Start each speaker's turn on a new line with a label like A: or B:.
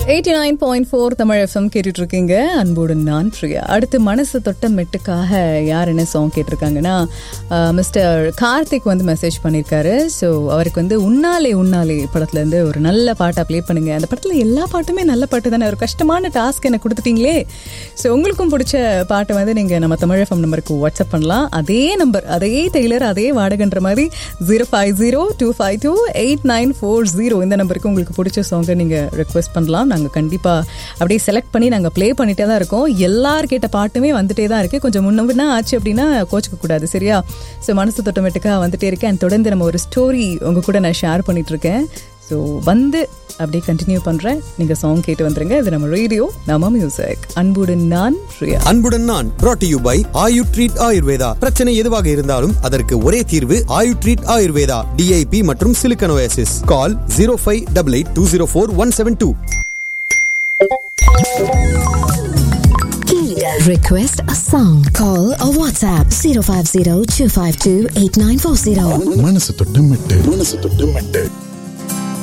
A: Eighty nine point four Tamil FM கேட்டுட்டு இருக்கீங்க அன்போடு நான் பிரியா அடுத்து மனசு தொட்ட மெட்டுக்காக யார் என்ன சாங் கேட்டிருக்காங்கன்னா மிஸ்டர் கார்த்திக் வந்து மெசேஜ் பண்ணியிருக்காரு ஸோ அவருக்கு வந்து உன்னாலே உன்னாலே படத்துலேருந்து ஒரு நல்ல பாட்டாக ப்ளே பண்ணுங்க அந்த படத்தில் எல்லா பாட்டுமே நல்ல பாட்டு தானே ஒரு கஷ்டமான டாஸ்க் எனக்கு கொடுத்துட்டீங்களே ஸோ உங்களுக்கும் பிடிச்ச பாட்டை வந்து நீங்கள் நம்ம தமிழ் எஃப்எம் நம்பருக்கு வாட்ஸ்அப் பண்ணலாம் அதே நம்பர் அதே டெய்லர் அதே வாடகைன்ற மாதிரி zero five zero two five two eight nine four zero இந்த நம்பருக்கு உங்களுக்கு பிடிச்ச சாங்கை நீங்கள் ரெக்வெஸ்ட் பண்ணலாம் நாங்கள் கண்டிப்பாக அப்படியே செலக்ட் பண்ணி நாங்கள் ப்ளே பண்ணிட்டே தான் இருக்கோம் எல்லார் கேட்ட பாட்டுமே வந்துட்டே தான் இருக்குது கொஞ்சம் முன்ன முன்ன ஆச்சு அப்படின்னா கோச்சிக்க கூடாது சரியா ஸோ மனசு தொட்டமேட்டுக்காக வந்துட்டே இருக்கேன் And தொடர்ந்து நம்ம ஒரு ஸ்டோரி உங்கள் கூட நான் ஷேர் பண்ணிட்டு இருக்கேன் ஸோ வந்து அப்படியே கண்டினியூ பண்ணுறேன் நீங்கள் சாங் கேட்டு வந்துருங்க இது நம்ம ரேடியோ நம்ம மியூசிக் அன்புடன் நான் பிரியா
B: அன்புடன் நான் brought to you by Ayu treat Ayurveda பிரச்சனை எதுவாக இருந்தாலும் அதற்கு ஒரே தீர்வு ஆயு ட்ரீட் ஆயுர்வேதா டிஐபி மற்றும் சிலிக்கனோசிஸ் call zero five double eight two zero four one seven two
C: Request a song. Call or WhatsApp 050 252 8940.
D: மனசு தொட்டு மெட்டு மனசு தொட்டு மெட்டு